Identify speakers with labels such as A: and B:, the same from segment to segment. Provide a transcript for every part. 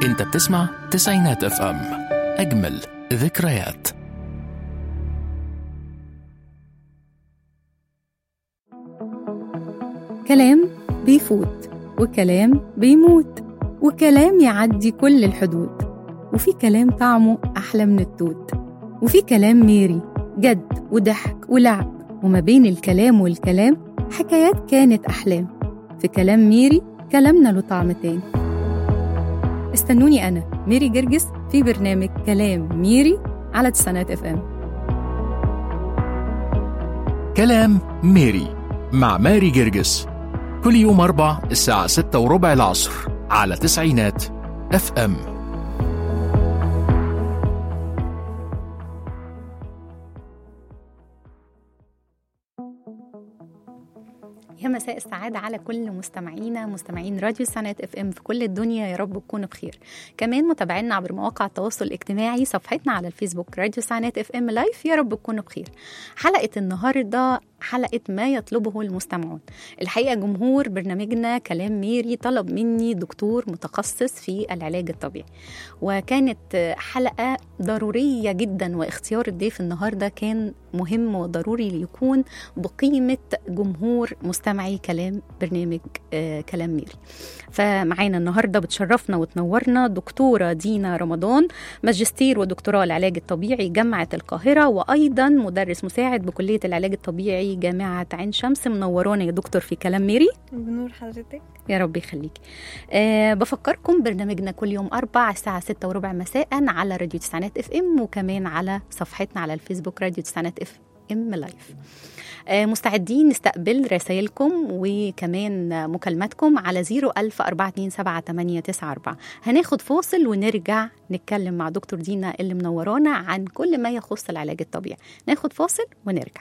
A: انت بتسمع تسعينات اف ام اجمل ذكريات
B: كلام بيفوت وكلام بيموت وكلام يعدي كل الحدود وفي كلام طعمه أحلى من التوت وفي كلام ميري جد وضحك ولعب وما بين الكلام والكلام حكايات كانت أحلام في كلام ميري كلامنا له طعم تاني استنوني أنا ميري جرجس في برنامج كلام ميري على تسعينات اف ام
A: كلام ميري مع ماري جرجس كل يوم أربع الساعة ستة وربع العصر على تسعينات اف ام
B: يا مساء السعادة على كل مستمعينا مستمعين راديو سنات اف ام في كل الدنيا يا رب تكونوا بخير كمان متابعينا عبر مواقع التواصل الاجتماعي صفحتنا على الفيسبوك راديو سنات اف ام لايف يا رب تكونوا بخير حلقة النهاردة حلقة ما يطلبه المستمعون الحقيقة جمهور برنامجنا كلام ميري طلب مني دكتور متخصص في العلاج الطبيعي وكانت حلقة ضرورية جدا واختيار الضيف النهاردة كان مهم وضروري ليكون بقيمة جمهور مستمعي كلام برنامج آه كلام ميري فمعانا النهاردة بتشرفنا وتنورنا دكتورة دينا رمضان ماجستير ودكتوراه العلاج الطبيعي جامعة القاهرة وأيضا مدرس مساعد بكلية العلاج الطبيعي جامعة عين شمس منورانا يا دكتور في كلام ميري
C: بنور حضرتك
B: يا رب يخليكي أه بفكركم برنامجنا كل يوم أربع الساعة ستة وربع مساء على راديو تسعينات اف ام وكمان على صفحتنا على الفيسبوك راديو تسعينات اف ام لايف آه مستعدين نستقبل رسائلكم وكمان مكالماتكم على 010427894 هناخد فاصل ونرجع نتكلم مع دكتور دينا اللي منورانا عن كل ما يخص العلاج الطبيعي ناخد فاصل ونرجع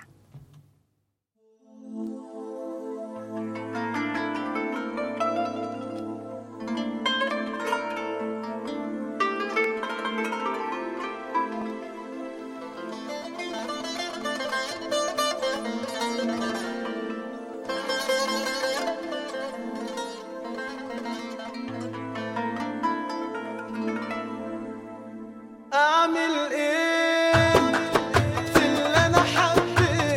D: اعمل ايه في اللي انا حبيته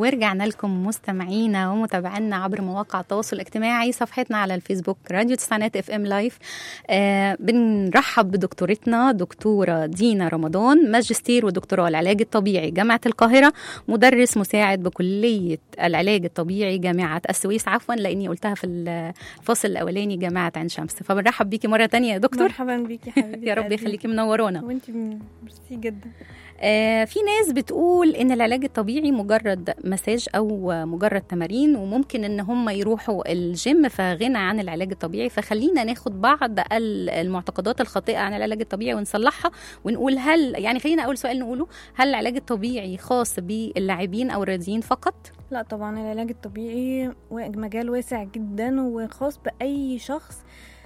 B: ورجعنا لكم مستمعينا ومتابعينا عبر مواقع التواصل الاجتماعي صفحتنا على الفيسبوك راديو تسعينات اف ام لايف آه بنرحب بدكتورتنا دكتوره دينا رمضان ماجستير ودكتوراه العلاج الطبيعي جامعه القاهره مدرس مساعد بكليه العلاج الطبيعي جامعه السويس عفوا لاني قلتها في الفصل الاولاني جامعه عين شمس فبنرحب بيكي مره تانية يا دكتور
C: مرحبا بيكي حبيبتي
B: يا رب يخليكي منورانا
C: وانت ميرسي جدا
B: آه في ناس بتقول ان العلاج الطبيعي مجرد مساج او مجرد تمارين وممكن ان هم يروحوا الجيم فغنى عن العلاج الطبيعي فخلينا ناخد بعض المعتقدات الخاطئه عن العلاج الطبيعي ونصلحها ونقول هل يعني خلينا اول سؤال نقوله هل العلاج الطبيعي خاص باللاعبين او الرياضيين فقط
C: لا طبعا العلاج الطبيعي مجال واسع جدا وخاص باي شخص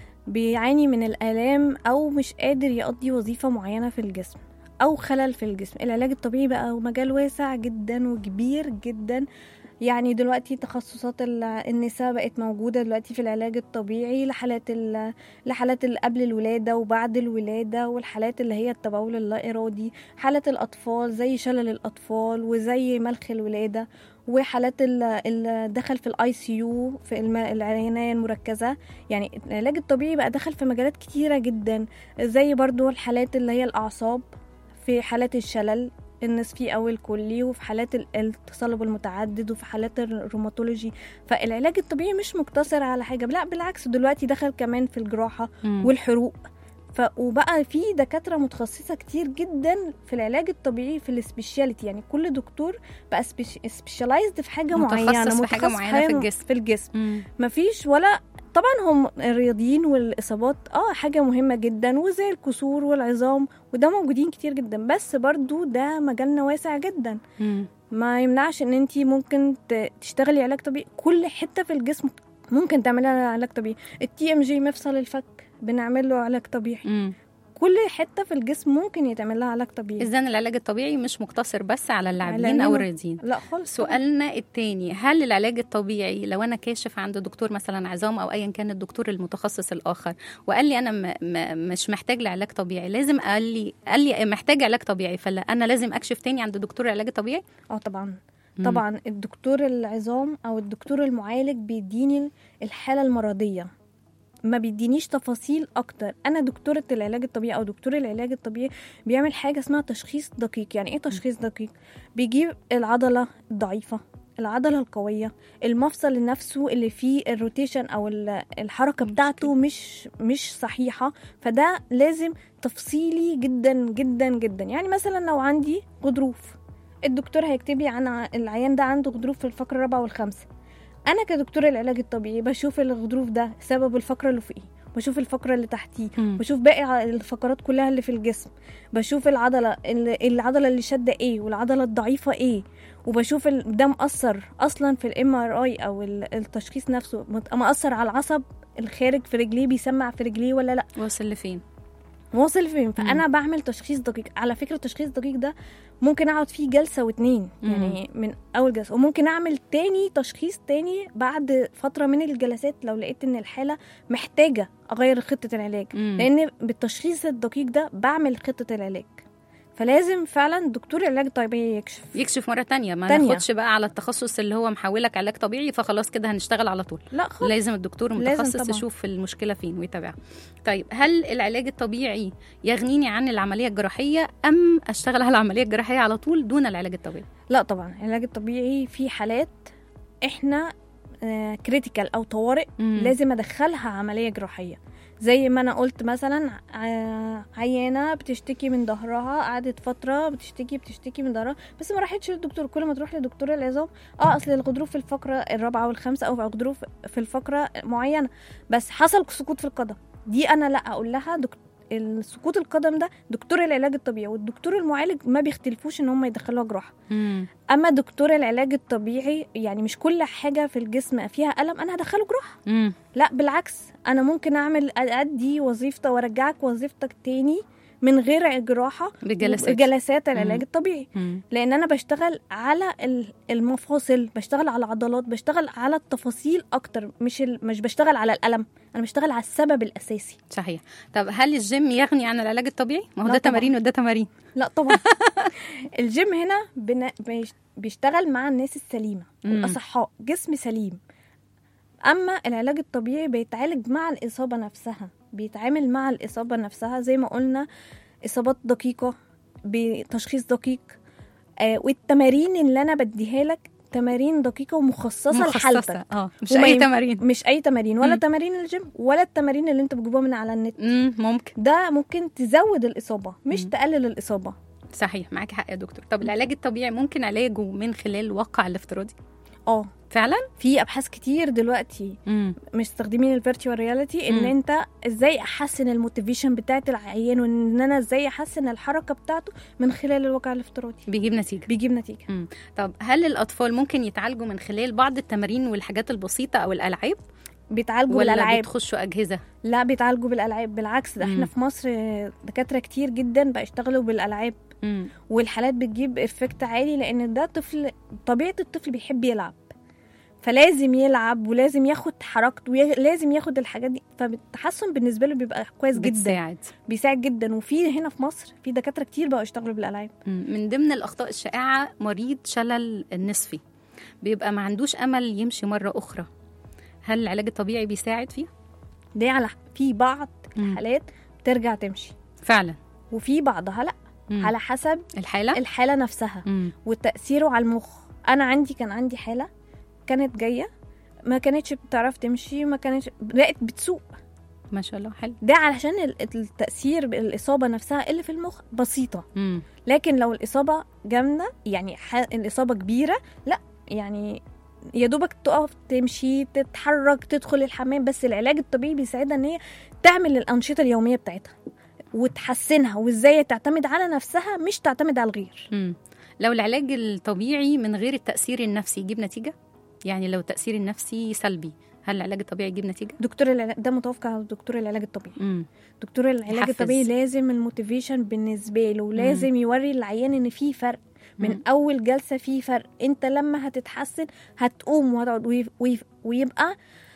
C: بيعاني من الالام او مش قادر يقضي وظيفه معينه في الجسم او خلل في الجسم العلاج الطبيعي بقى مجال واسع جدا وكبير جدا يعني دلوقتي تخصصات النساء بقت موجودة دلوقتي في العلاج الطبيعي لحالات لحالات اللي قبل الولادة وبعد الولادة والحالات اللي هي التبول اللا إرادي حالات الأطفال زي شلل الأطفال وزي ملخ الولادة وحالات اللي دخل في الاي سي يو في العنايه المركزه يعني العلاج الطبيعي بقى دخل في مجالات كتيره جدا زي برضو الحالات اللي هي الاعصاب في حالات الشلل النصفي او الكلي وفي حالات التصلب المتعدد وفي حالات الروماتولوجي فالعلاج الطبيعي مش مقتصر على حاجه لا بالعكس دلوقتي دخل كمان في الجراحه
B: مم.
C: والحروق ف وبقى في دكاتره متخصصه كتير جدا في العلاج الطبيعي في السبيشاليتي يعني كل دكتور بقى سبيشالايزد في حاجه
B: متخصص
C: معينه
B: في حاجة معينة في الجسم.
C: في الجسم
B: مم.
C: مفيش ولا طبعا هم الرياضيين والاصابات اه حاجه مهمه جدا وزي الكسور والعظام وده موجودين كتير جدا بس برضو ده مجالنا واسع جدا
B: مم.
C: ما يمنعش ان انت ممكن ت- تشتغلي علاج طبيعي كل حته في الجسم ممكن تعملي لها علاج طبيعي التي ام جي مفصل الفك بنعمل له علاج طبيعي
B: مم.
C: كل حته في الجسم ممكن يتعمل لها علاج طبيعي
B: اذا العلاج الطبيعي مش مقتصر بس على اللاعبين
C: اللاعبين
B: او
C: و-
B: الرياضيين
C: لا خالص
B: سؤالنا التاني هل العلاج الطبيعي لو انا كاشف عند دكتور مثلا عظام او ايا كان الدكتور المتخصص الاخر وقال لي انا م م مش محتاج لعلاج طبيعي لازم قال لي قال لي محتاج علاج طبيعي فلا انا لازم اكشف تاني عند دكتور العلاج الطبيعي
C: اه طبعا
B: مم.
C: طبعا الدكتور العظام او الدكتور المعالج بيديني الحاله المرضيه ما بيدينيش تفاصيل اكتر انا دكتوره العلاج الطبيعي او دكتور العلاج الطبيعي بيعمل حاجه اسمها تشخيص دقيق يعني ايه تشخيص دقيق بيجيب العضله الضعيفه العضله القويه المفصل نفسه اللي فيه الروتيشن او ال- الحركه بتاعته مش مش صحيحه فده لازم تفصيلي جدا جدا جدا يعني مثلا لو عندي غضروف الدكتور هيكتب لي عن ع- العيان ده عنده غضروف في الفقره الرابعه والخامسه انا كدكتور العلاج الطبيعي بشوف الغضروف ده سبب الفقره اللي فوقيه بشوف الفقره اللي تحتيه
B: مم.
C: بشوف باقي ع- الفقرات كلها اللي في الجسم بشوف العضله اللي العضله اللي شاده ايه والعضله الضعيفه ايه وبشوف ال- ده مأثر اصلا في الام ار اي او ال- التشخيص نفسه مت- مأثر على العصب الخارج في رجليه بيسمع في رجليه ولا لا
B: واصل لفين
C: واصل فين فانا بعمل تشخيص دقيق على فكره التشخيص الدقيق ده ممكن اقعد فيه جلسه واتنين
B: مم.
C: يعني من اول جلسه وممكن اعمل تاني تشخيص تاني بعد فتره من الجلسات لو لقيت ان الحاله محتاجه اغير خطه العلاج
B: مم.
C: لان بالتشخيص الدقيق ده بعمل خطه العلاج فلازم فعلا دكتور العلاج الطبيعي يكشف
B: يكشف مره تانية ما
C: تانية.
B: ناخدش بقى على التخصص اللي هو محولك علاج طبيعي فخلاص كده هنشتغل على طول
C: لا خالص
B: لازم الدكتور
C: لازم
B: المتخصص
C: طبعاً.
B: يشوف المشكله فين ويتابعها طيب هل العلاج الطبيعي يغنيني عن العمليه الجراحيه ام اشتغل على العمليه الجراحيه على طول دون العلاج الطبيعي
C: لا طبعا العلاج الطبيعي في حالات احنا كريتيكال او طوارئ
B: مم.
C: لازم ادخلها عمليه جراحيه زي ما انا قلت مثلا ع- عيانه بتشتكي من ظهرها قعدت فتره بتشتكي بتشتكي من ظهرها بس ما راحتش للدكتور كل ما تروح لدكتور العظام اه اصل الغضروف في الفقره الرابعه والخامسه او غضروف في الفقره معينه بس حصل سقوط في القدم دي انا لا اقول لها دكتور السقوط القدم ده دكتور العلاج الطبيعي والدكتور المعالج ما بيختلفوش ان هم يدخلوها جراحه
B: مم.
C: اما دكتور العلاج الطبيعي يعني مش كل حاجه في الجسم فيها الم انا هدخله جراحه
B: مم.
C: لا بالعكس انا ممكن اعمل ادي وظيفته وارجعك وظيفتك تاني من غير جراحه
B: بجلسات
C: جلسات العلاج
B: مم.
C: الطبيعي
B: مم.
C: لان انا بشتغل على ال- المفاصل بشتغل على العضلات بشتغل على التفاصيل اكتر مش ال... مش بشتغل على الالم انا بشتغل على السبب الاساسي
B: صحيح طب هل الجيم يغني عن العلاج الطبيعي ما هو
C: لا
B: ده
C: طبعاً.
B: تمارين وده تمارين
C: لا طبعا الجيم هنا بنا... بيش- بيشتغل مع الناس السليمه
B: مم.
C: الاصحاء جسم سليم اما العلاج الطبيعي بيتعالج مع الاصابه نفسها بيتعامل مع الاصابه نفسها زي ما قلنا اصابات دقيقه بتشخيص دقيق آه والتمارين اللي انا بديها لك تمارين دقيقه ومخصصه لحالتك
B: اه مش
C: وما
B: اي
C: يم-
B: تمارين
C: مش اي تمارين ولا
B: مم.
C: تمارين الجيم ولا التمارين اللي انت بتجيبوها من على النت
B: مم. ممكن
C: ده ممكن تزود الاصابه مش
B: مم.
C: تقلل الاصابه
B: صحيح معاكي حق يا دكتور طب العلاج الطبيعي ممكن علاجه من خلال الواقع الافتراضي
C: اه
B: فعلا
C: في ابحاث كتير دلوقتي
B: مم.
C: مستخدمين الفيرتشوال رياليتي ان
B: مم.
C: انت ازاي احسن الموتيفيشن بتاعت العيان وان انا ازاي احسن الحركه بتاعته من خلال الواقع الافتراضي
B: بيجيب نتيجه
C: بيجيب نتيجه
B: مم. طب هل الاطفال ممكن يتعالجوا من خلال بعض التمارين والحاجات البسيطه او الالعاب
C: بيتعالجوا
B: ولا
C: بالالعاب
B: بتخشوا اجهزه
C: لا بيتعالجوا بالالعاب بالعكس ده
B: مم.
C: احنا في مصر دكاتره كتير جدا بقى يشتغلوا بالالعاب
B: مم.
C: والحالات بتجيب افكت عالي لان ده طفل طبيعه الطفل بيحب يلعب فلازم يلعب ولازم ياخد حركته ولازم ياخد الحاجات دي فالتحسن بالنسبه له بيبقى كويس جدا
B: بتساعد
C: بيساعد جدا وفي هنا في مصر في دكاتره كتير بقوا يشتغلوا بالالعاب
B: مم. من ضمن الاخطاء الشائعه مريض شلل النصفي بيبقى ما عندوش امل يمشي مره اخرى هل العلاج الطبيعي بيساعد فيه
C: دي على في بعض
B: مم.
C: الحالات بترجع تمشي
B: فعلا
C: وفي بعضها لا
B: مم.
C: على حسب
B: الحاله
C: الحاله نفسها
B: مم.
C: وتاثيره على المخ انا عندي كان عندي حاله كانت جايه ما كانتش بتعرف تمشي ما كانتش بقت بتسوق
B: ما شاء الله حلو
C: ده علشان ال- التاثير الاصابه نفسها اللي في المخ بسيطه
B: مم.
C: لكن لو الاصابه جامده يعني ح- الاصابه كبيره لا يعني يا دوبك تقف تمشي تتحرك تدخل الحمام بس العلاج الطبيعي بيساعدها ان هي تعمل الانشطه اليوميه بتاعتها وتحسنها وازاي تعتمد على نفسها مش تعتمد على الغير
B: مم. لو العلاج الطبيعي من غير التاثير النفسي يجيب نتيجه يعني لو التاثير النفسي سلبي هل العلاج الطبيعي يجيب نتيجه
C: دكتور العلاج ده متوافق على دكتور العلاج الطبيعي
B: مم.
C: دكتور العلاج
B: يحفز.
C: الطبيعي لازم الموتيفيشن بالنسبه له لازم يوري العيان ان في فرق من
B: مم.
C: اول جلسه في فرق انت لما هتتحسن هتقوم وهتقعد وي- وي- ويبقى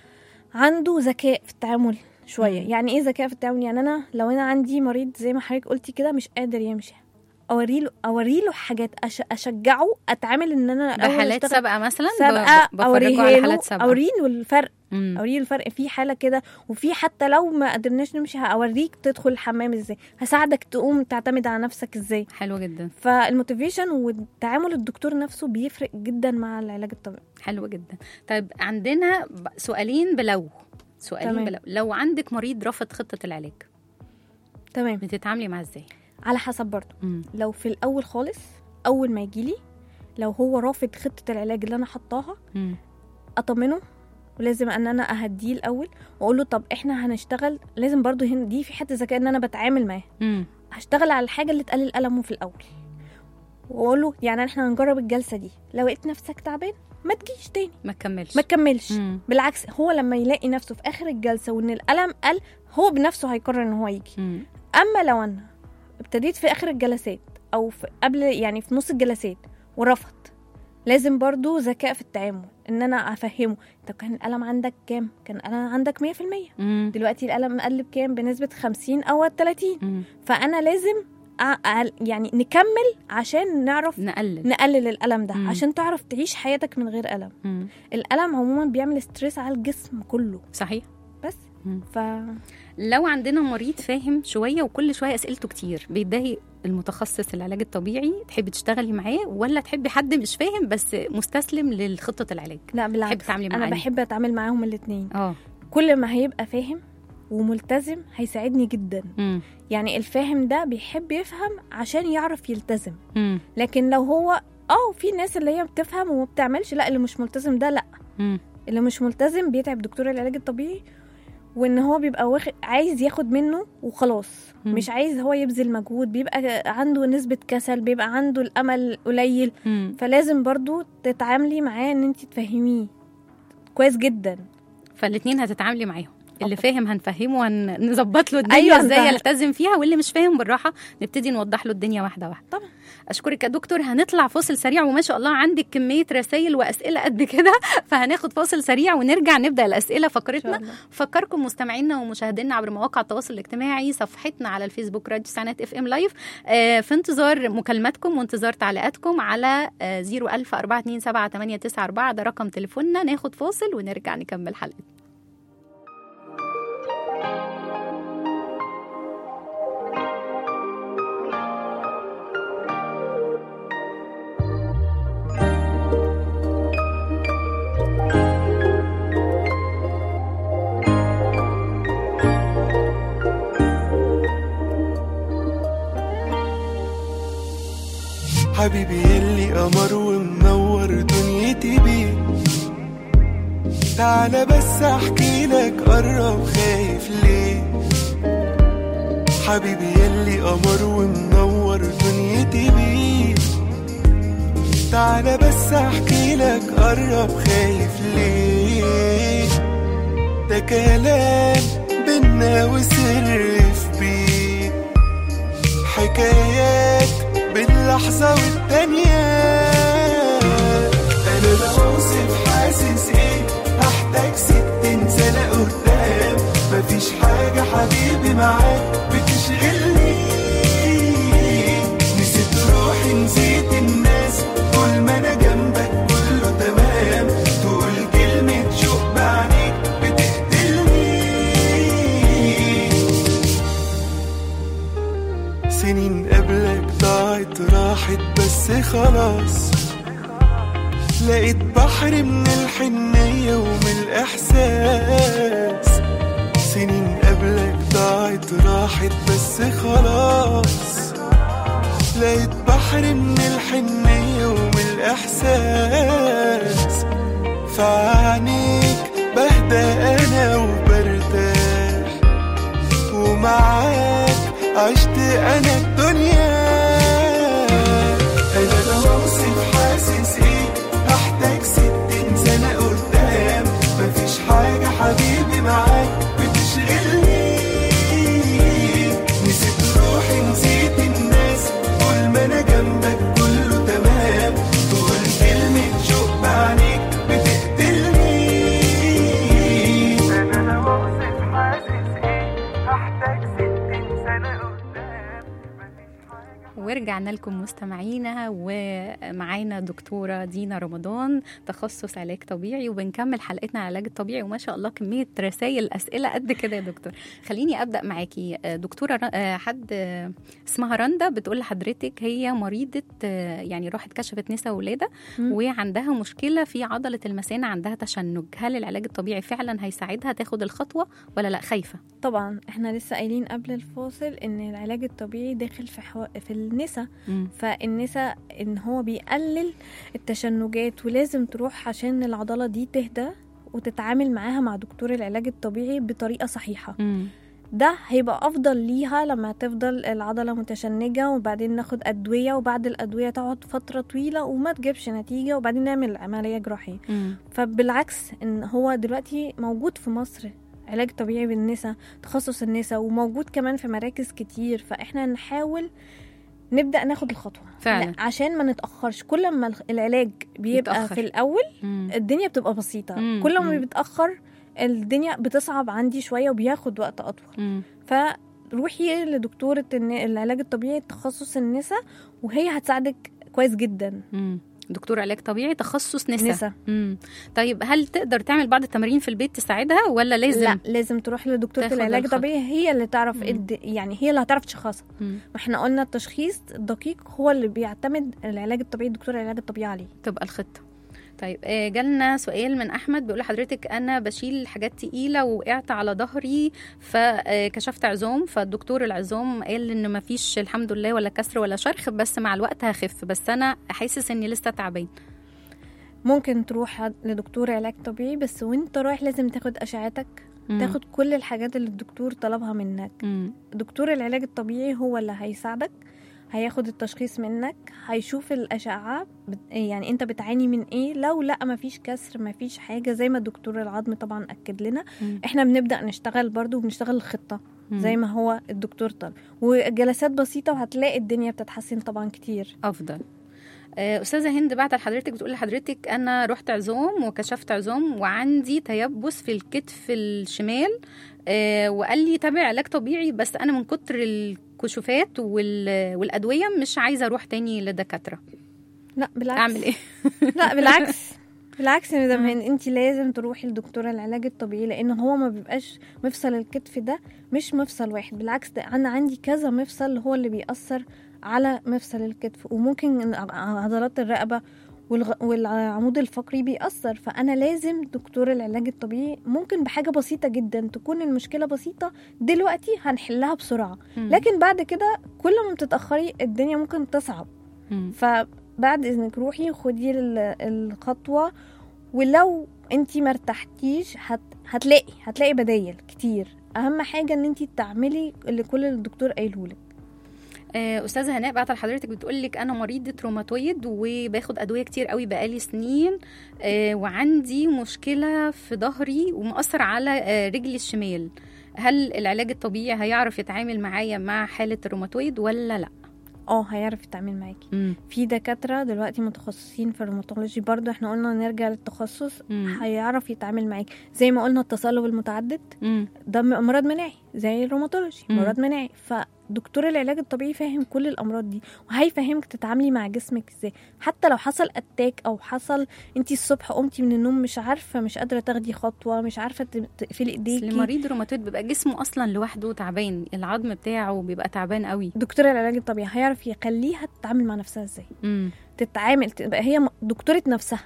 C: عنده ذكاء في التعامل شويه
B: مم.
C: يعني ايه ذكاء في التعامل يعني انا لو انا عندي مريض زي ما حضرتك قلتي كده مش قادر يمشي اوري له اوري له حاجات أش... اشجعه اتعامل ان انا الأول
B: بحالات
C: أشتغل
B: سابقه مثلا ب-
C: سابقه
B: بفرجه
C: اوريها
B: على
C: له
B: حالات سابقه
C: اوري له الفرق
B: مم.
C: اوريه الفرق في حاله كده وفي حتى لو ما قدرناش نمشي هاوريك تدخل الحمام ازاي هساعدك تقوم تعتمد على نفسك ازاي
B: حلو جدا
C: فالموتيفيشن والتعامل الدكتور نفسه بيفرق جدا مع العلاج الطبيعي
B: حلو جدا طيب عندنا ب- سؤالين بلو سؤالين
C: تمام.
B: بلو لو عندك مريض رفض خطه العلاج
C: تمام
B: بتتعاملي معاه ازاي
C: على حسب برضه
B: مم.
C: لو في الاول خالص اول ما يجيلي لو هو رافض خطه العلاج اللي انا حطاها
B: مم.
C: اطمنه ولازم ان انا اهديه الاول واقول له طب احنا هنشتغل لازم برضه هنا دي في حته ذكاء ان انا بتعامل معاه
B: مم.
C: هشتغل على الحاجه اللي تقلل المه في الاول واقول له يعني احنا هنجرب الجلسه دي لو لقيت نفسك تعبان ما تجيش تاني
B: ما تكملش
C: ما تكملش
B: مم.
C: بالعكس هو لما يلاقي نفسه في اخر الجلسه وان الالم قل هو بنفسه هيقرر ان هو يجي
B: مم.
C: اما لو انا ابتديت في اخر الجلسات او في قبل يعني في نص الجلسات ورفض لازم برضو ذكاء في التعامل ان انا افهمه انت كان الالم عندك كام كان الالم عندك 100%
B: مم.
C: دلوقتي الالم قل بكام بنسبه 50 او 30
B: مم.
C: فانا لازم أ- أ- يعني نكمل عشان نعرف
B: نقلل
C: نقلل الالم ده
B: مم.
C: عشان تعرف تعيش حياتك من غير الم
B: مم.
C: الالم عموما بيعمل ستريس على الجسم كله
B: صحيح
C: بس
B: مم.
C: ف
B: لو عندنا مريض فاهم شويه وكل شويه اسئلته كتير بيتضايق المتخصص العلاج الطبيعي تحبي تشتغلي معاه ولا تحبي حد مش فاهم بس مستسلم لخطه العلاج
C: لا
B: تحبي
C: بالعكس
B: تتعاملي
C: انا
B: معاه
C: بحب اتعامل معاهم الاثنين
B: اه
C: كل ما هيبقى فاهم وملتزم هيساعدني جدا
B: مم.
C: يعني الفاهم ده بيحب يفهم عشان يعرف يلتزم
B: مم.
C: لكن لو هو اه في ناس اللي هي بتفهم وما بتعملش لا اللي مش ملتزم ده لا
B: مم.
C: اللي مش ملتزم بيتعب دكتور العلاج الطبيعي وان هو بيبقى واخد عايز ياخد منه وخلاص
B: مم.
C: مش عايز هو يبذل مجهود بيبقى عنده نسبة كسل بيبقى عنده الأمل قليل
B: مم.
C: فلازم برضو تتعاملي معاه ان انت تفهميه كويس جدا
B: فالاتنين هتتعاملي معاهم اللي
C: أكتر.
B: فاهم هنفهمه ونظبط له الدنيا
C: أيوة،
B: ازاي
C: ده-
B: يلتزم فيها واللي مش فاهم بالراحه نبتدي نوضح له الدنيا واحده واحده
C: طبعا.
B: اشكرك يا دكتور هنطلع فاصل سريع وما شاء الله عندك كميه رسائل واسئله قد كده فهناخد فاصل سريع ونرجع نبدا الاسئله فقرتنا
C: الله.
B: فكركم مستمعينا ومشاهدينا عبر مواقع التواصل الاجتماعي صفحتنا على الفيسبوك راديو سنات اف ام لايف آه، في انتظار مكالماتكم وانتظار تعليقاتكم على 01000 427 ده رقم تليفوننا ناخد فاصل ونرجع نكمل حلقتنا
D: حبيبي يلي قمر ومنور دنيتي بيه تعالى بس احكي لك قرب خايف ليه حبيبي يلي قمر ومنور دنيتي بيه تعالى بس احكي لك قرب خايف ليه ده كلام بينا وسر في بيه حكايات باللحظة والتانية أنا بوصف حاسس إيه هحتاج ستين سنة قدام مفيش حاجة حبيبي معاك بتشغلني نسيت روحي نسيت الناس طول ما أنا جنبك كله تمام تقول كلمة شوق بعينيك بتقتلني سنين قبلك ضاعت راحت بس خلاص لقيت بحر من الحنية ومن الإحساس سنين قبلك ضاعت راحت بس خلاص لقيت بحر من الحنية ومن الإحساس فعنيك بهدى أنا وبرتاح ومعاك عشت انا الدنيا انا لو اوصف حاسس ايه هحتاج ستين سنة قدام مفيش حاجة حبيبي معاك بتشغلني نسيت روحي نسيت الناس طول ما انا جنبك كله تمام تقول كلمة شوق بعينيك بتقتلني انا لو اوصف حاسس ايه هحتاج ستين سنة قدام مفيش حاجة
B: ورجعنا لكم مستمعينا ومعانا دكتورة دينا رمضان تخصص علاج طبيعي وبنكمل حلقتنا على العلاج الطبيعي وما شاء الله كمية رسائل أسئلة قد كده يا دكتور خليني أبدأ معاكي آه، دكتورة ر- آه، حد آه، اسمها رندا بتقول لحضرتك هي مريضة آه، يعني راحت كشفت نساء ولادة
C: مم.
B: وعندها مشكلة في عضلة المثانة عندها تشنج هل العلاج الطبيعي فعلا هيساعدها تاخد الخطوة ولا لا خايفة
C: طبعا احنا لسه قايلين قبل الفاصل ان العلاج الطبيعي داخل في حو... في النساء
B: مم.
C: فالنساء ان هو بيقلل التشنجات ولازم تروح عشان العضلة دي تهدى وتتعامل معاها مع دكتور العلاج الطبيعي بطريقة صحيحة
B: مم.
C: ده هيبقى افضل ليها لما تفضل العضله متشنجه وبعدين ناخد ادويه وبعد الادويه تقعد فتره طويله وما تجيبش نتيجه وبعدين نعمل عمليه جراحيه
B: مم.
C: فبالعكس ان هو دلوقتي موجود في مصر علاج طبيعي بالنساء تخصص النساء وموجود كمان في مراكز كتير فاحنا نحاول نبدا ناخد الخطوه
B: فعلا.
C: لا، عشان ما نتاخرش كل ما الخ- العلاج بيبقى
B: يتأخر.
C: في الاول
B: مم.
C: الدنيا بتبقى بسيطه
B: مم،
C: كل ما
B: مم.
C: بيتاخر الدنيا بتصعب عندي شويه وبياخد وقت اطول
B: مم.
C: فروحي لدكتورة الن- العلاج الطبيعي تخصص النساء وهي هتساعدك كويس جدا
B: مم. دكتور علاج طبيعي تخصص نساء
C: نساء
B: مم. طيب هل تقدر تعمل بعض التمارين في البيت تساعدها ولا لازم
C: لا لازم تروح لدكتورة
B: تاخد
C: العلاج
B: الخطوة.
C: الطبيعي هي اللي تعرف
B: مم.
C: إد... يعني هي اللي هتعرف تشخصها
B: مم.
C: ما احنا قلنا التشخيص الدقيق هو اللي بيعتمد العلاج الطبيعي دكتور العلاج الطبيعي عليه
B: تبقى الخطه طيب آه، جالنا سؤال من احمد بيقول لحضرتك انا بشيل حاجات تقيله وقعت على ظهري فكشفت عظام فالدكتور العظام قال ان ما فيش الحمد لله ولا كسر ولا شرخ بس مع الوقت هخف بس انا حاسس اني لسه تعبان
C: ممكن تروح لدكتور علاج طبيعي بس وانت رايح لازم تاخد اشعتك
B: مم.
C: تاخد كل الحاجات اللي الدكتور طلبها منك
B: مم.
C: دكتور العلاج الطبيعي هو اللي هيساعدك هياخد التشخيص منك هيشوف الأشعة بت- يعني انت بتعاني من ايه لو لا مفيش كسر مفيش حاجة زي ما الدكتور العظم طبعا أكد لنا
B: مم.
C: احنا بنبدأ نشتغل برضو وبنشتغل الخطة
B: مم.
C: زي ما هو الدكتور طلب وجلسات بسيطة وهتلاقي الدنيا بتتحسن طبعا كتير
B: افضل آه، استاذه هند بعت لحضرتك بتقول لحضرتك انا رحت عزوم وكشفت عزوم وعندي تيبس في الكتف الشمال آه، وقال لي تابع علاج طبيعي بس انا من كتر الكشوفات وال- والادويه مش عايزه اروح تاني لدكاتره
C: لا بالعكس
B: اعمل ايه
C: لا بالعكس بالعكس يا مدام هند انت لازم تروحي لدكتور العلاج الطبيعي لان هو ما بيبقاش مفصل الكتف ده مش مفصل واحد بالعكس ده انا عندي كذا مفصل هو اللي بيأثر على مفصل الكتف وممكن عضلات الرقبة والغ- والعمود الفقري بيأثر فأنا لازم دكتور العلاج الطبيعي ممكن بحاجة بسيطة جدا تكون المشكلة بسيطة دلوقتي هنحلها بسرعة
B: مم.
C: لكن بعد كده كل ما بتتأخري الدنيا ممكن تصعب
B: مم.
C: فبعد اذنك روحي خدي ال- الخطوه ولو انتي مرتحتيش هت... هتلاقي هتلاقي بدايل كتير اهم حاجه ان انتي تعملي اللي كل الدكتور قايله لك
B: آه، استاذه هناء بعت لحضرتك بتقول لك انا مريضه روماتويد وباخد ادويه كتير قوي بقالي سنين آه، وعندي مشكله في ظهري ومأثر على آه، رجلي الشمال هل العلاج الطبيعي هيعرف يتعامل معايا مع حاله الروماتويد ولا لا
C: اه هيعرف يتعامل معاكي في دكاتره دلوقتي متخصصين في الروماتولوجي برضو احنا قلنا نرجع للتخصص
B: مم.
C: هيعرف يتعامل معاكي زي ما قلنا التصلب المتعدد
B: مم.
C: ده م- مرض مناعي زي الروماتولوجي
B: مم.
C: مرض مناعي فدكتور العلاج الطبيعي فاهم كل الامراض دي وهيفهمك تتعاملي مع جسمك ازاي حتى لو حصل اتاك او حصل انت الصبح قمتي من النوم مش عارفه مش قادره تاخدي خطوه مش عارفه ت- تقفلي
B: بس
C: ايديكي
B: المريض الروماتويد بيبقى جسمه اصلا لوحده تعبان العظم بتاعه بيبقى تعبان قوي
C: دكتور العلاج الطبيعي هيعرف يخليها تتعامل مع نفسها ازاي
B: مم.
C: تتعامل تبقى هي م- دكتورة نفسها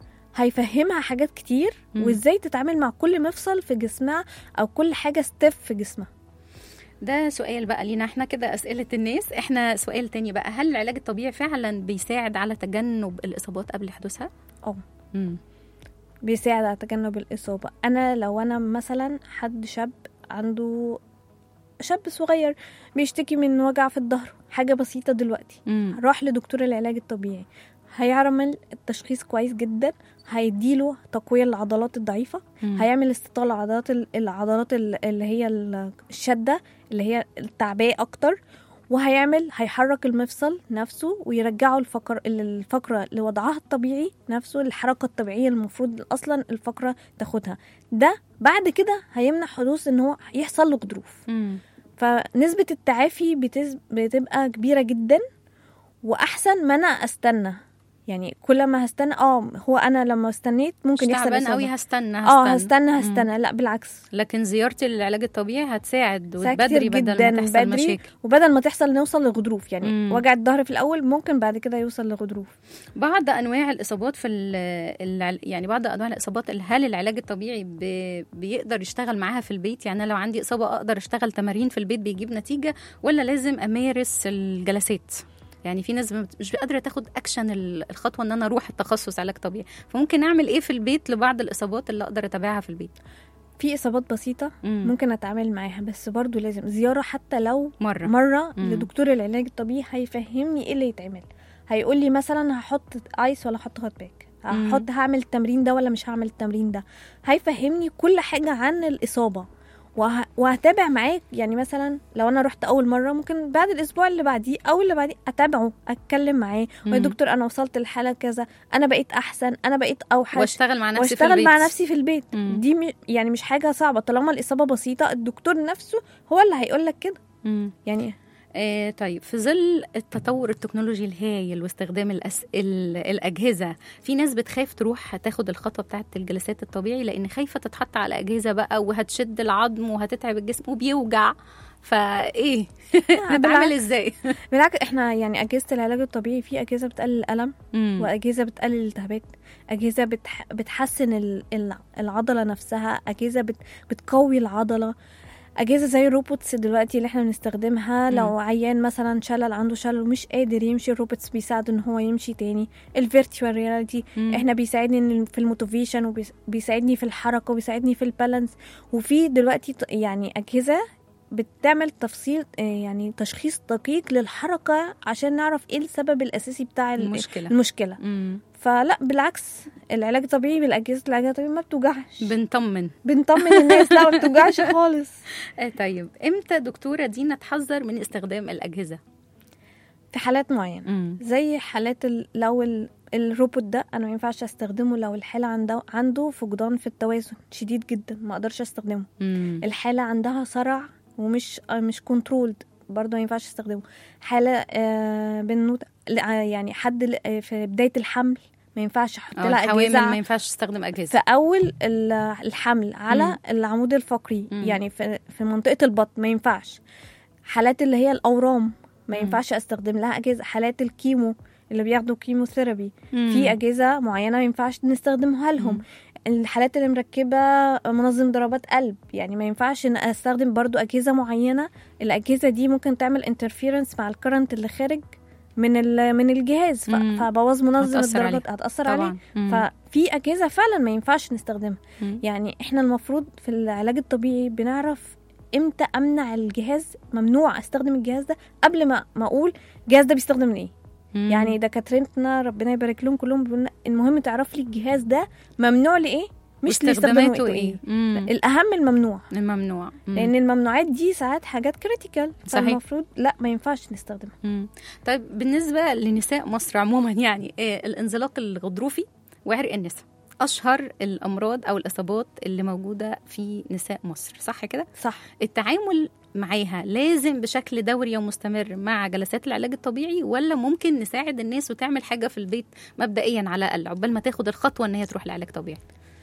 C: هيفهمها حاجات كتير
B: مم.
C: وازاي تتعامل مع كل مفصل في جسمها او كل حاجه ستيب في جسمها
B: ده سؤال بقى لينا احنا كده اسئله الناس احنا سؤال تاني بقى هل العلاج الطبيعي فعلا بيساعد على تجنب الاصابات قبل حدوثها
C: اه
B: مم.
C: بيساعد على تجنب الإصابة أنا لو أنا مثلا حد شاب عنده شاب صغير بيشتكي من وجع في الظهر حاجة بسيطة دلوقتي
B: مم.
C: راح لدكتور العلاج الطبيعي هيعمل التشخيص كويس جدا هيديله تقوية للعضلات الضعيفة
B: مم.
C: هيعمل استطالة العضلات العضلات ال- اللي هي ال- الشدة اللي هي التعبية أكتر وهيعمل هيحرك المفصل نفسه ويرجعه الفقر الفقرة لوضعها الطبيعي نفسه الحركة الطبيعية المفروض أصلا الفقرة تاخدها ده بعد كده هيمنع حدوث ان هو يحصل له غضروف
B: مم.
C: فنسبة التعافي بتز... بتبقى كبيرة جدا وأحسن ما أنا أستنى يعني كل ما هستنى اه هو أنا لما استنيت
B: مش
C: ممكن يحصل
B: تعبان
C: إصابة.
B: قوي هستنى
C: اه
B: هستنى
C: هستنى
B: مم.
C: هستنى لا بالعكس
B: لكن زيارتي للعلاج الطبيعي هتساعد
C: ساعات
B: وبدري
C: كتير
B: بدل
C: جداً
B: ما تحصل
C: بدري.
B: مشاكل
C: وبدل ما تحصل نوصل لغضروف يعني
B: مم.
C: وجع الظهر في الأول ممكن بعد كده يوصل لغضروف
B: بعض انواع الاصابات في ال- ال- يعني بعض انواع الاصابات اللي هل العلاج الطبيعي ب- بيقدر يشتغل معاها في البيت يعني أنا لو عندي اصابه اقدر اشتغل تمارين في البيت بيجيب نتيجه ولا لازم امارس الجلسات يعني في ناس مش قادره تاخد اكشن ال- الخطوه ان انا اروح التخصص علاج طبيعي فممكن اعمل ايه في البيت لبعض الاصابات اللي اقدر اتابعها في البيت
C: في إصابات بسيطة
B: مم.
C: ممكن أتعامل معاها بس برضو لازم زيارة حتى لو
B: مره
C: مرة
B: مم.
C: لدكتور العلاج الطبيعي هيفهمني ايه اللي يتعمل هيقول لي مثلا هحط ايس ولا هحط هوت باك
B: مم.
C: هحط هعمل التمرين ده ولا مش هعمل التمرين ده هيفهمني كل حاجة عن الإصابة وه... وهتابع معاك يعني مثلا لو انا رحت اول مره ممكن بعد الاسبوع اللي بعديه او اللي بعديه اتابعه اتكلم معاه
B: مم.
C: يا دكتور انا وصلت لحاله كذا انا بقيت احسن انا بقيت اوحش
B: واشتغل مع نفسي في
C: واشتغل
B: البيت
C: مع نفسي في البيت
B: مم.
C: دي م... يعني مش حاجه صعبه طالما الاصابه بسيطه الدكتور نفسه هو اللي هيقول لك كده
B: مم.
C: يعني
B: آه طيب في ظل التطور التكنولوجي الهايل واستخدام الأس... ال... الأجهزة في ناس بتخاف تروح تاخد الخطوة بتاعة الجلسات الطبيعي لأن خايفة تتحط على أجهزة بقى وهتشد العظم وهتتعب الجسم وبيوجع فإيه نتعامل
C: بالعكس.
B: إزاي
C: بالعكس احنا يعني اجهزه العلاج الطبيعي في اجهزه بتقلل الالم واجهزه بتقلل الالتهابات اجهزه بتح... بتحسن ال- ال- العضله نفسها اجهزه بت... بتقوي العضله اجهزه زي الروبوتس دلوقتي اللي احنا بنستخدمها
B: مم.
C: لو عيان مثلا شلل عنده شلل ومش قادر يمشي الروبوتس بيساعده ان هو يمشي تاني الفيرتشوال رياليتي
B: مم.
C: احنا بيساعدني في الموتيفيشن وبيساعدني في الحركه وبيساعدني في البالانس وفي دلوقتي ط- يعني اجهزه بتعمل تفصيل آه، يعني تشخيص دقيق للحركه عشان نعرف ايه السبب الاساسي بتاع ال-
B: المشكله
C: المشكله
B: مم.
C: فلا بالعكس العلاج الطبيعي بالاجهزه العلاج الطبيعي ما بتوجعش
B: بنطمن
C: بنطمن الناس لا ما بتوجعش خالص
B: آه طيب امتى دكتوره دينا تحذر من استخدام الاجهزه
C: في حالات معينه
B: مم.
C: زي حالات ال- لو ال- الروبوت ده انا ما ينفعش استخدمه لو الحاله عنده عنده فقدان في التوازن شديد جدا ما اقدرش استخدمه
B: مم.
C: الحاله عندها صرع ومش آه، مش كنترولد برضه ما ينفعش استخدمه حاله آه بنوت لا، يعني حد ل- آه، في بدايه الحمل ما ينفعش احط
B: أو
C: لها
B: الحوامل ما
C: اجهزه
B: ينفعش تستخدم اجهزه
C: في اول ال- الحمل على
B: مم.
C: العمود الفقري
B: مم.
C: يعني في في منطقه البطن ما ينفعش حالات اللي هي الاورام ما
B: مم.
C: ينفعش استخدم لها اجهزه حالات الكيمو اللي بياخدوا كيموثيرابي
B: مم.
C: في اجهزه معينه ما ينفعش نستخدمها لهم
B: مم.
C: الحالات اللي مركبه منظم ضربات قلب يعني ما ينفعش ان استخدم برضو اجهزه معينه الاجهزه دي ممكن تعمل انترفيرنس مع الكرنت اللي خارج من ال- من الجهاز ف-
B: مم.
C: فبوظ منظم
B: هتأثر
C: الضربات هتاثر عليه
B: طبعا مم.
C: ففي اجهزه فعلا ما ينفعش نستخدمها
B: مم.
C: يعني احنا المفروض في العلاج الطبيعي بنعرف امتى امنع الجهاز ممنوع استخدم الجهاز ده قبل ما ما اقول الجهاز ده بيستخدم لايه
B: مم.
C: يعني دكاترتنا ربنا يبارك لهم كلهم بيقولوا لنا المهم تعرف لي الجهاز ده ممنوع لايه مش لاستخدامه
B: واستخداماته
C: ايه
B: ايه مم.
C: الاهم الممنوع
B: الممنوع مم.
C: لان الممنوعات دي ساعات حاجات كريتيكال
B: صحيح.
C: فالمفروض لا ما ينفعش نستخدمها
B: مم. طيب بالنسبة لنساء مصر عموما يعني آه، الانزلاق الغضروفي وعرق النساء أشهر الأمراض أو الإصابات اللي موجودة في نساء مصر صح كده؟
C: صح
B: التعامل معاها لازم بشكل دوري ومستمر مع جلسات العلاج الطبيعي ولا ممكن نساعد الناس وتعمل حاجة في البيت مبدئيا على الأقل عقبال ما تاخد الخطوة إن هي تروح لعلاج طبيعي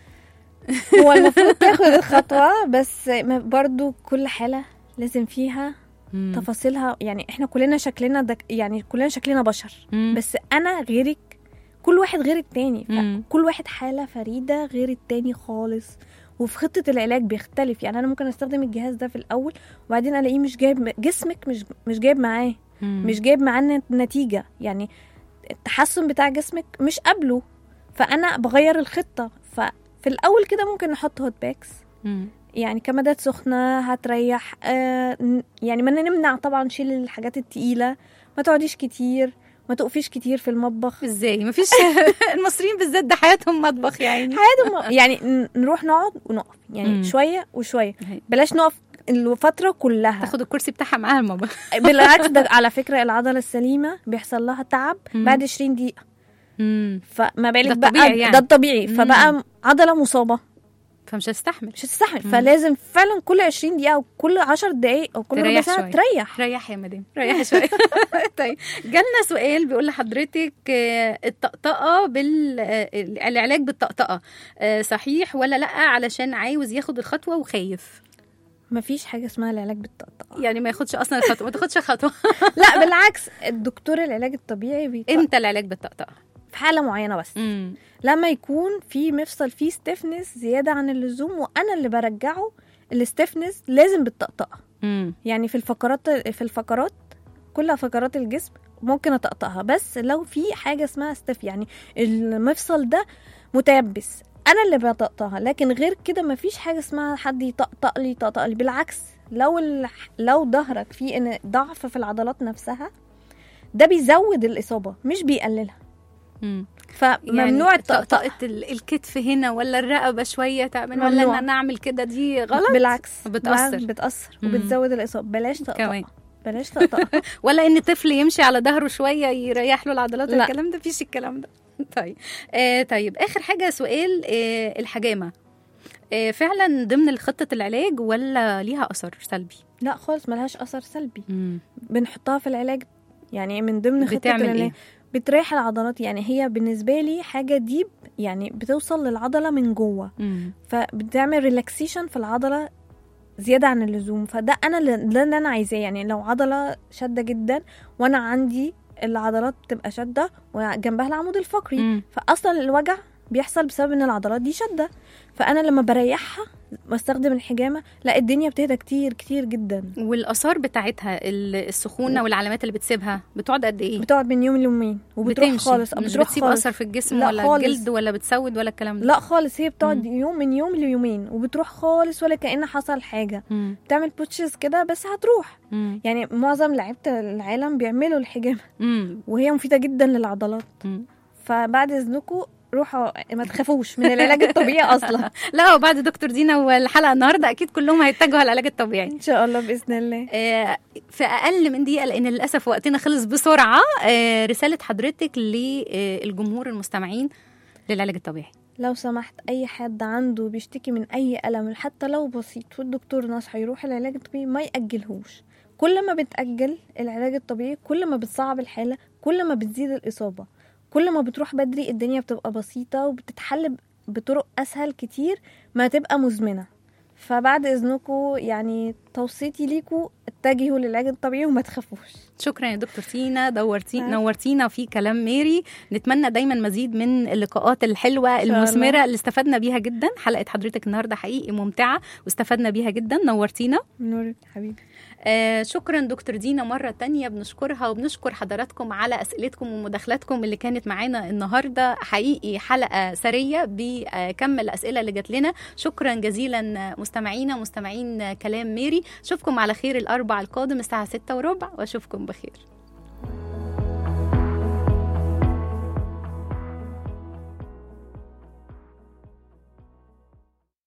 C: هو المفروض تاخد الخطوه بس ما- برضو كل حاله لازم فيها
B: مم.
C: تفاصيلها يعني احنا كلنا شكلنا دك يعني كلنا شكلنا بشر
B: مم.
C: بس انا غيرك كل واحد غير التاني
B: مم.
C: فكل واحد حالة فريدة غير التاني خالص وفي خطة العلاج بيختلف يعني أنا ممكن أستخدم الجهاز ده في الأول وبعدين ألاقيه مش جايب جسمك مش مش جايب معاه
B: مم.
C: مش جايب معاه نتيجة يعني التحسن بتاع جسمك مش قابله فأنا بغير الخطة ففي الأول كده ممكن نحط هوت باكس
B: مم.
C: يعني كمادات سخنة هتريح آه ن- يعني ما نمنع طبعا شيل الحاجات التقيلة ما تقعديش كتير ما تقفيش كتير في المطبخ
B: ازاي مفيش المصريين بالذات ده حياتهم مطبخ يعني
C: عادي م- يعني ن- نروح نقعد ونقف يعني
B: مم.
C: شويه وشويه
B: هي.
C: بلاش نقف الفتره كلها
B: تاخد الكرسي بتاعها معاها المطبخ
C: بالعكس ده على فكره العضله السليمه بيحصل لها تعب
B: مم.
C: بعد 20 دقيقه
B: مم.
C: فما بالك
B: ده
C: بقى
B: الطبيعي يعني.
C: ده الطبيعي
B: مم.
C: فبقى عضله مصابه
B: فمش هتستحمل
C: مش هتستحمل
B: مم.
C: فلازم فعلا كل 20 دقيقه او كل 10 دقائق او كل ربع
B: تريح
C: ساعه
B: شوية.
C: تريح
B: ريح يا مدام ريح شويه طيب جالنا سؤال بيقول لحضرتك آه، الطقطقه بال آه، العلاج بالطقطقه آه، صحيح ولا لا علشان عاوز ياخد الخطوه وخايف
C: مفيش حاجه اسمها العلاج بالطقطقه
B: يعني ما ياخدش اصلا الخطوه ما تاخدش خطوه
C: لا بالعكس الدكتور العلاج الطبيعي بيطقطق
B: امتى العلاج بالطقطقه
C: في حاله معينه بس
B: امم
C: لما يكون في مفصل فيه ستيفنس زياده عن اللزوم وانا اللي برجعه الستيفنس لازم بالطقطقه
B: امم
C: يعني في الفقرات في الفقرات كل فقرات الجسم ممكن اطقطقها بس لو في حاجه اسمها ستيف يعني المفصل ده متيبس انا اللي بطقطقها لكن غير كده مفيش حاجه اسمها حد يطقطق لي يطقطق لي بالعكس لو ال... لو ظهرك فيه ان ضعف في العضلات نفسها ده بيزود الاصابه مش بيقللها
B: امم
C: فممنوع الطقطقه
B: طقطقه ال- الكتف هنا ولا الرقبه شويه تعمل ولا
C: ممنوع.
B: ان انا اعمل كده دي غلط
C: بالعكس
B: بتأثر.
C: بالعكس بتأثر
B: مم.
C: وبتزود الإصابة بلاش
B: كمان.
C: طقطقة بلاش طقطقة
B: ولا ان طفل يمشي على ظهره شويه يريح له العضلات
C: لا.
B: الكلام ده مفيش الكلام ده طيب آه طيب اخر حاجه سؤال آه الحجامه آه فعلا ضمن خطه العلاج ولا ليها اثر سلبي
C: لا خالص ملهاش أثر سلبي
B: مم.
C: بنحطها في العلاج يعني من ضمن خطة
B: بتعمل
C: العلاج
B: ايه
C: بتريح العضلات يعني هي بالنسبة لي حاجة ديب يعني بتوصل للعضلة من جوه
B: مم.
C: فبتعمل ريلاكسيشن في العضلة زيادة عن اللزوم فده أنا اللي ده اللي أنا عايزاه يعني لو عضلة شادة جدا وأنا عندي العضلات بتبقى شادة وجنبها العمود الفقري
B: مم.
C: فأصلا الوجع بيحصل بسبب ان العضلات دي شاده فانا لما بريحها واستخدم الحجامه لا الدنيا بتهدى كتير كتير جدا
B: والاثار بتاعتها ال- السخونه والعلامات اللي بتسيبها بتقعد قد ايه
C: بتقعد من يوم ليومين وبتروح
B: بتمشي
C: خالص أو
B: مش
C: بتروح
B: بتسيب
C: خالص.
B: اثر في الجسم
C: لا
B: ولا
C: خالص.
B: جلد ولا بتسود ولا الكلام ده
C: لا خالص هي بتقعد
B: مم.
C: يوم من يوم ليومين وبتروح خالص ولا كأن حصل حاجه
B: مم.
C: بتعمل بوتشز كده بس هتروح
B: مم.
C: يعني معظم لعيبه العالم بيعملوا الحجامه
B: مم.
C: وهي مفيده جدا للعضلات
B: مم.
C: فبعد اذنكم روحوا ما تخافوش من العلاج الطبيعي اصلا
B: لا وبعد دكتور دينا والحلقه النهارده اكيد كلهم هيتجهوا على العلاج الطبيعي
C: ان شاء الله باذن الله
B: آه، في اقل من دقيقه لان للاسف وقتنا خلص بسرعه آه، رساله حضرتك للجمهور المستمعين للعلاج الطبيعي
C: لو سمحت اي حد عنده بيشتكي من اي الم حتى لو بسيط والدكتور نصح يروح العلاج الطبيعي ما ياجلهوش كل ما بتاجل العلاج الطبيعي كل ما بتصعب الحاله كل ما بتزيد الاصابه كل ما بتروح بدري الدنيا بتبقى بسيطه وبتتحل بطرق اسهل كتير ما تبقى مزمنه فبعد اذنكم يعني توصيتي ليكم اتجهوا للعلاج الطبيعي وما تخافوش
B: شكرا يا دكتور تينا دورتي
C: عفو.
B: نورتينا في كلام ميري نتمنى دايما مزيد من اللقاءات الحلوه
C: شاء
B: المثمره
C: الله.
B: اللي استفدنا بيها جدا حلقه حضرتك النهارده حقيقي ممتعه واستفدنا بيها جدا نورتينا
C: نورك حبيبي
B: آه شكرا دكتور دينا مرة تانية بنشكرها وبنشكر حضراتكم على أسئلتكم ومداخلاتكم اللي كانت معانا النهاردة حقيقي حلقة سرية بكم الأسئلة اللي جات لنا شكرا جزيلا مستمعينا مستمعين كلام ميري أشوفكم على خير الأربع القادم الساعة ستة وربع وأشوفكم بخير